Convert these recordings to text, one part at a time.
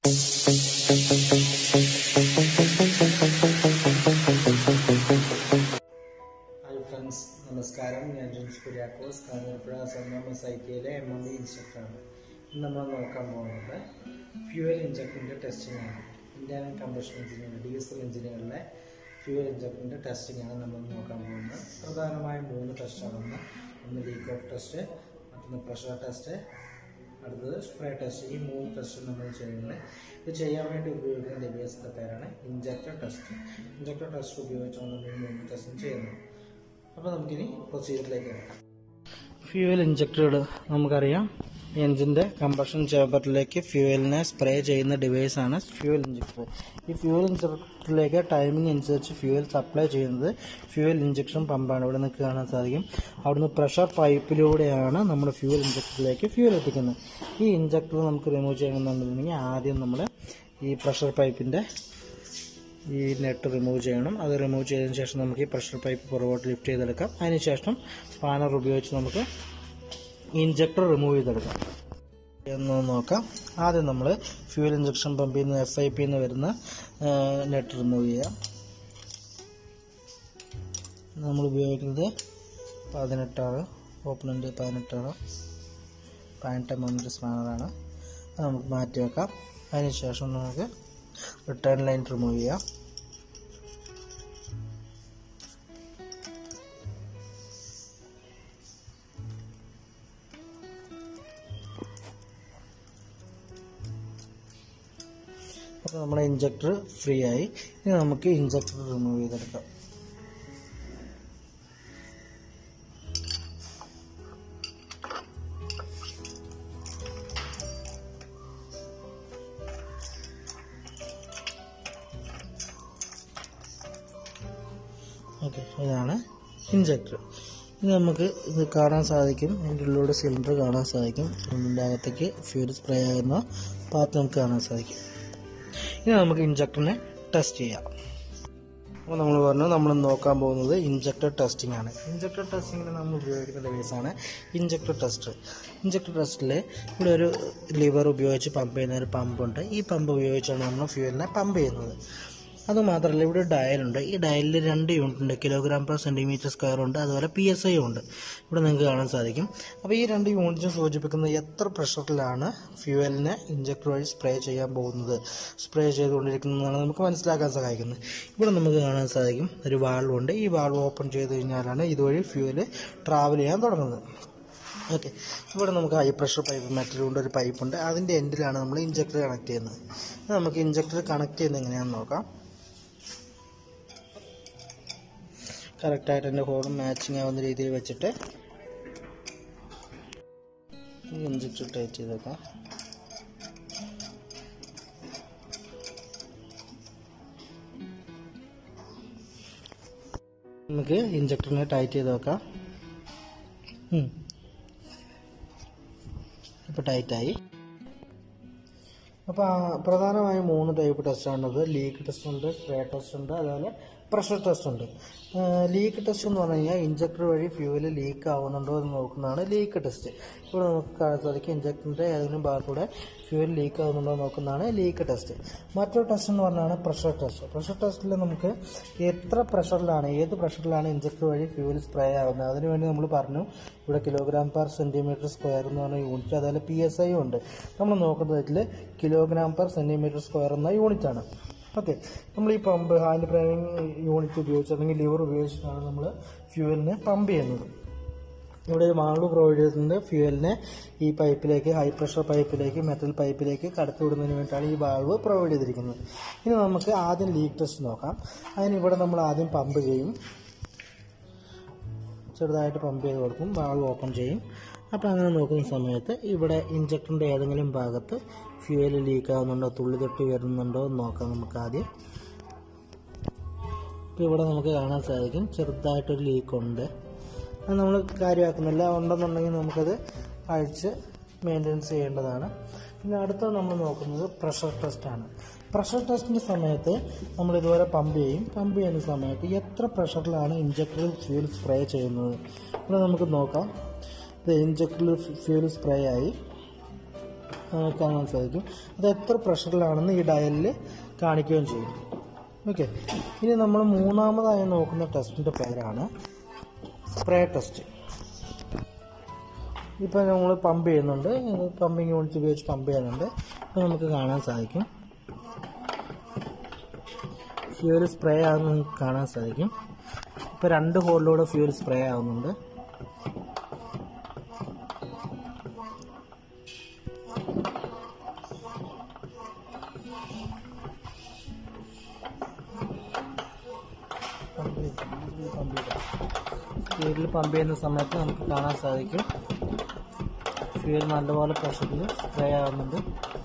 hi friends നമസ്കാരം ഞാൻ James Kuriakose Kanjirappuzha സ്വന്തം സൈറ്റിയിലെ എം എം ഡി ഇൻസ്ട്രക്ടറാണ് ഇന്ന് നമ്മൾ നോക്കാൻ പോകുന്നത് ഫ്യൂവൽ ഇഞ്ചക്ടറിൻ്റെ ടെസ്റ്റിംഗ് ആണ് ഇന്ത്യൻ കമ്പഷൻ എഞ്ചിനുകൾ ഡീസൽ എഞ്ചിനുകളിലെ ഫ്യൂവൽ ഇഞ്ചക്ടറിൻ്റെ ടെസ്റ്റിംഗ് ആണ് നമ്മൾ നോക്കാൻ പോകുന്നത് പ്രധാനമായും മൂന്ന് ടെസ്റ്റാണ് ഒന്ന് ഒന്ന് ലീക്ക് ഓഫ് ടെസ്റ്റ് മറ്റൊന്ന് പ്രഷർ ടെസ്റ്റ് അടുത്തത് സ്പ്രേ ടെസ്റ്റ് ഈ മൂന്ന് ടെസ്റ്റ് നമ്മൾ ചെയ്യുന്നത് ഇത് ചെയ്യാൻ വേണ്ടി ഉപയോഗിക്കുന്ന ഡിവൈസിൻ്റെ പേരാണ് ഇഞ്ചക്ടർ ടെസ്റ്റ് ഇഞ്ചക്ടർ ടെസ്റ്റ് ഉപയോഗിച്ചാണ് നമ്മൾ ഈ മൂന്ന് ടെസ്റ്റും ചെയ്യുന്നത് അപ്പോൾ നമുക്കിനി പ്രൊസീജിയറിലേക്ക് കിടക്കാം ഫ്യൂവൽ ഇഞ്ചക്ടറുകൾ നമുക്കറിയാം എഞ്ചിൻ്റെ കമ്പഷൻ ചേമ്പറിലേക്ക് ഫ്യൂവലിനെ സ്പ്രേ ചെയ്യുന്ന ഡിവൈസാണ് ഫ്യൂവൽ ഇഞ്ചക്ടർ ഈ ഫ്യൂവൽ ഇഞ്ചക്ടറിലേക്ക് ടൈമിംഗ് അനുസരിച്ച് ഫ്യൂവൽ സപ്ലൈ ചെയ്യുന്നത് ഫ്യൂവൽ ഇഞ്ചക്ഷൻ പമ്പാണ് ഇവിടെ നിങ്ങൾക്ക് കാണാൻ സാധിക്കും അവിടുന്ന് പ്രഷർ പൈപ്പിലൂടെയാണ് നമ്മൾ ഫ്യൂവൽ ഇഞ്ചക്ടറിലേക്ക് ഫ്യൂവൽ എത്തിക്കുന്നത് ഈ ഇഞ്ചക്ടർ നമുക്ക് റിമൂവ് ചെയ്യണമെന്നുണ്ടെങ്കിൽ ആദ്യം നമ്മൾ ഈ പ്രഷർ പൈപ്പിൻ്റെ ഈ നെറ്റ് റിമൂവ് ചെയ്യണം അത് റിമൂവ് ചെയ്തതിന് ശേഷം നമുക്ക് ഈ പ്രഷർ പൈപ്പ് പുറകോട്ട് ലിഫ്റ്റ് ചെയ്തെടുക്കാം അതിനുശേഷം സ്പാനർ ഉപയോഗിച്ച് നമുക്ക് ഇഞ്ചക്ടർ റിമൂവ് ചെയ്തെടുക്കാം എന്ന് നോക്കാം ആദ്യം നമ്മൾ ഫ്യൂൽ ഇഞ്ചക്ഷൻ പമ്പിൽ നിന്ന് എഫ് ഐ പിന്ന് വരുന്ന നെറ്റ് റിമൂവ് ചെയ്യാം നമ്മൾ ഉപയോഗിക്കുന്നത് പതിനെട്ടാണ് ഓപ്പണൻ്റ് പതിനെട്ടാണ് പതിനെട്ട് എം എമ്മിൻ്റെ സ്പാനറാണ് അത് നമുക്ക് മാറ്റി വെക്കാം അതിനുശേഷം നമുക്ക് റിട്ടേൺ ലൈൻ റിമൂവ് ചെയ്യാം അപ്പോൾ നമ്മുടെ ഇഞ്ചക്ടർ ഫ്രീ ആയി ഇനി നമുക്ക് ഇഞ്ചക്ടർ റിമൂവ് ചെയ്തെടുക്കാം ഓക്കെ ഇതാണ് ഇഞ്ചക്ടർ ഇനി നമുക്ക് ഇത് കാണാൻ സാധിക്കും അതിൻ്റെ ഉള്ളിലൂടെ സിലിണ്ടർ കാണാൻ സാധിക്കും അതിൻ്റെ അകത്തേക്ക് ഫ്യൂൽ സ്പ്രേ ആകുന്ന പാത്ത് നമുക്ക് കാണാൻ സാധിക്കും ഇനി നമുക്ക് ഇഞ്ചക്ടറിനെ ടെസ്റ്റ് ചെയ്യാം അപ്പോൾ നമ്മൾ പറഞ്ഞു നമ്മൾ നോക്കാൻ പോകുന്നത് ഇഞ്ചക്ടർ ടെസ്റ്റിംഗ് ആണ് ഇഞ്ചക്ടർ ടെസ്റ്റിങ്ങിന് നമ്മൾ ഉപയോഗിക്കുന്ന ഡിവൈസാണ് ഇഞ്ചക്ടർ ടെസ്റ്റർ ഇഞ്ചക്ടർ ടെസ്റ്റിൽ ഇവിടെ ഒരു ലിവർ ഉപയോഗിച്ച് പമ്പ് ചെയ്യുന്ന ഒരു പമ്പുണ്ട് ഈ പമ്പ് ഉപയോഗിച്ചാണ് നമ്മൾ ഫ്യൂവലിനെ പമ്പ് ചെയ്യുന്നത് അതുമാത്രമല്ല ഇവിടെ ഡയലുണ്ട് ഈ ഡയലിൽ രണ്ട് യൂണിറ്റ് ഉണ്ട് കിലോഗ്രാം പെർ സെൻറ്റിമീറ്റർ സ്ക്വയർ ഉണ്ട് അതുപോലെ പി എസ് ഐ ഉണ്ട് ഇവിടെ നിങ്ങൾക്ക് കാണാൻ സാധിക്കും അപ്പോൾ ഈ രണ്ട് യൂണിറ്റും സൂചിപ്പിക്കുന്നത് എത്ര പ്രഷറിലാണ് ഫ്യൂവലിനെ ഇഞ്ചക്ടർ വഴി സ്പ്രേ ചെയ്യാൻ പോകുന്നത് സ്പ്രേ ചെയ്തുകൊണ്ടിരിക്കുന്നതാണ് നമുക്ക് മനസ്സിലാക്കാൻ സഹായിക്കുന്നത് ഇവിടെ നമുക്ക് കാണാൻ സാധിക്കും ഒരു വാൾവ് ഉണ്ട് ഈ വാൾവ് ഓപ്പൺ ചെയ്ത് കഴിഞ്ഞാലാണ് ഇതുവഴി ഫ്യൂവൽ ട്രാവൽ ചെയ്യാൻ തുടങ്ങുന്നത് ഓക്കെ ഇവിടെ നമുക്ക് ഹൈ പ്രഷർ പൈപ്പ് മെറ്റൽ കൊണ്ട് ഒരു പൈപ്പ് ഉണ്ട് അതിൻ്റെ എൻഡിലാണ് നമ്മൾ ഇഞ്ചക്ടർ കണക്ട് ചെയ്യുന്നത് ഇത് നമുക്ക് ഇഞ്ചക്ടർ കണക്ട് ചെയ്യുന്നത് എങ്ങനെയാണെന്ന് നോക്കാം കറക്റ്റായിട്ട് എൻ്റെ ഹോളും മാച്ചിങ് ആവുന്ന രീതിയിൽ വെച്ചിട്ട് ഈ ഇഞ്ചക്ടർ ടൈറ്റ് ചെയ്തേക്കാം നമുക്ക് ഇഞ്ചക്ടറിനെ ടൈറ്റ് ചെയ്ത് വെക്കാം ഇപ്പോൾ ടൈറ്റായി അപ്പോൾ പ്രധാനമായും മൂന്ന് ടൈപ്പ് ടെസ്റ്റാണുള്ളത് ലീക്ക് ടെസ്റ്റ് ഉണ്ട് സ്പ്രേ ടെസ്റ്റ് ഉണ്ട് അതുപോലെ പ്രഷർ ടെസ്റ്റ് ഉണ്ട് ലീക്ക് ടെസ്റ്റ് എന്ന് പറഞ്ഞു കഴിഞ്ഞാൽ ഇഞ്ചക്ടർ വഴി ഫ്യൂവൽ ലീക്ക് ആവുന്നുണ്ടോ എന്ന് നോക്കുന്നതാണ് ലീക്ക് ടെസ്റ്റ് ഇവിടെ നമുക്ക് കാണാൻ സാധിക്കും ഇഞ്ചക്ടറിൻ്റെ ഏതെങ്കിലും ഭാഗത്തൂടെ ഫ്യൂവൽ ലീക്ക് ആവുന്നുണ്ടോ എന്ന് നോക്കുന്നതാണ് ലീക്ക് ടെസ്റ്റ് മറ്റൊരു ടെസ്റ്റ് എന്ന് പറഞ്ഞാണ് പ്രഷർ ടെസ്റ്റ് പ്രഷർ ടെസ്റ്റിൽ നമുക്ക് എത്ര പ്രഷറിലാണ് ഏത് പ്രഷറിലാണ് ഇഞ്ചക്ടർ വഴി ഫ്യൂവൽ സ്പ്രേ ആവുന്നത് അതിനുവേണ്ടി നമ്മൾ പറഞ്ഞു ഇവിടെ കിലോഗ്രാം പെർ സെൻറ്റിമീറ്റർ സ്ക്വയർ എന്ന് പറഞ്ഞ യൂണിറ്റ് അതുപോലെ പി എസ് ഐ ഉണ്ട് നമ്മൾ നോക്കുന്നതിൽ കിലോഗ്രാം പെർ സെൻറ്റിമീറ്റർ സ്ക്വയർ എന്ന യൂണിറ്റ് ആണ് ഓക്കെ നമ്മൾ ഈ പമ്പ് ഹാൻഡ് പ്രൈമിങ് യൂണിറ്റ് ഉപയോഗിച്ച് അല്ലെങ്കിൽ ലിവർ ഉപയോഗിച്ചിട്ടാണ് നമ്മൾ ഫ്യൂവലിനെ പമ്പ് ചെയ്യുന്നത് ഇവിടെ ഒരു മാളു പ്രൊവൈഡ് ചെയ്തിട്ടുണ്ട് ഫ്യൂവലിനെ ഈ പൈപ്പിലേക്ക് ഹൈ പ്രഷർ പൈപ്പിലേക്ക് മെറ്റൽ പൈപ്പിലേക്ക് കടത്തിവിടുന്നതിന് വേണ്ടിയിട്ടാണ് ഈ വാൾവ് പ്രൊവൈഡ് ചെയ്തിരിക്കുന്നത് ഇനി നമുക്ക് ആദ്യം ലീക്ക് ടെസ്റ്റ് നോക്കാം അതിന് ഇവിടെ നമ്മൾ ആദ്യം പമ്പ് ചെയ്യും ചെറുതായിട്ട് പമ്പ് ചെയ്ത് കൊടുക്കും വാൾവ് ഓപ്പൺ ചെയ്യും അപ്പോൾ അങ്ങനെ നോക്കുന്ന സമയത്ത് ഇവിടെ ഇഞ്ചക്ടറിൻ്റെ ഏതെങ്കിലും ഭാഗത്ത് ഫ്യൂവൽ ലീക്ക് ആവുന്നുണ്ടോ തുള്ളി തൊട്ടി വരുന്നുണ്ടോ എന്ന് നോക്കാം നമുക്ക് ആദ്യം ഇപ്പോൾ ഇവിടെ നമുക്ക് കാണാൻ സാധിക്കും ചെറുതായിട്ടൊരു ലീക്കുണ്ട് അത് നമ്മൾ കാര്യമാക്കുന്നില്ല ഉണ്ടെന്നുണ്ടെങ്കിൽ നമുക്കത് അഴിച്ച് മെയിൻ്റെനൻസ് ചെയ്യേണ്ടതാണ് പിന്നെ അടുത്ത നമ്മൾ നോക്കുന്നത് പ്രഷർ ടെസ്റ്റാണ് പ്രഷർ ടെസ്റ്റിൻ്റെ സമയത്ത് നമ്മൾ ഇതുപോലെ പമ്പ് ചെയ്യും പമ്പ് ചെയ്യുന്ന സമയത്ത് എത്ര പ്രഷറിലാണ് ഇഞ്ചക്ടറിൽ ഫ്യൂൽ സ്പ്രേ ചെയ്യുന്നത് ഇവിടെ നമുക്ക് നോക്കാം ഇത് ഇഞ്ചക്ടറിൽ ഫ്യൂൽ സ്പ്രേ ആയി നമുക്ക് കാണാൻ സാധിക്കും അത് എത്ര പ്രഷറിലാണെന്ന് ഈ ഡയലിൽ കാണിക്കുകയും ചെയ്യും ഓക്കെ ഇനി നമ്മൾ മൂന്നാമതായി നോക്കുന്ന ടെസ്റ്റിൻ്റെ പേരാണ് സ്പ്രേ ടെസ്റ്റ് ഇപ്പോൾ നമ്മൾ പമ്പ് ചെയ്യുന്നുണ്ട് പമ്പിങ് യൂണിറ്റ് ഉപയോഗിച്ച് പമ്പ് ചെയ്യുന്നുണ്ട് അപ്പോൾ നമുക്ക് കാണാൻ സാധിക്കും ഫ്യൂൽ സ്പ്രേ ആകുന്ന നമുക്ക് കാണാൻ സാധിക്കും ഇപ്പോൾ രണ്ട് ഹോളിലൂടെ ഫ്യൂൽ സ്പ്രേ ആവുന്നുണ്ട് സ്പീഡിൽ പമ്പ് ചെയ്യുന്ന സമയത്ത് നമുക്ക് കാണാൻ സാധിക്കും ഫ്യൂൽ നല്ലപോലെ പ്രഷറിൽ സ്പ്രേ ആവുന്നുണ്ട്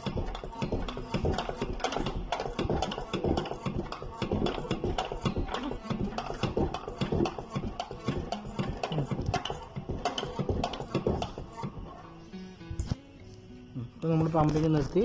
ഇപ്പോൾ നമ്മൾ പമ്പിങ് നിർത്തി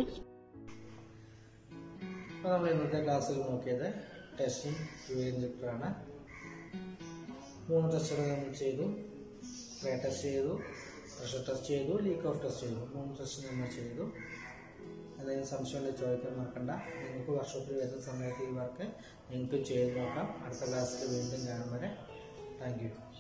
അപ്പോൾ നമ്മൾ ഇന്നത്തെ ക്ലാസ്സിൽ നോക്കിയത് ടെസ്റ്റിംഗ് ഫ്യൂൽ ഇഞ്ചക്ടറാണ് മൂന്ന് ടെസ്റ്റുകൾ നമ്മൾ ചെയ്തു സ്പ്രേ ടെസ്റ്റ് ചെയ്തു പ്രഷർ ടെസ്റ്റ് ചെയ്തു ലീക്ക് ഓഫ് ടെസ്റ്റ് ചെയ്തു മൂന്ന് ടെസ്റ്റ് നമ്മൾ ചെയ്തു എന്തെങ്കിലും സംശയമുണ്ടെങ്കിൽ ചോദിക്കാൻ മറക്കണ്ട നിങ്ങൾക്ക് വർക്ക്ഷോപ്പിൽ വരുന്ന സമയത്ത് ഈ വർക്ക് നിങ്ങൾക്ക് ചെയ്ത് നോക്കാം അടുത്ത ക്ലാസ്സിൽ വീണ്ടും കാണും വരെ താങ്ക് യു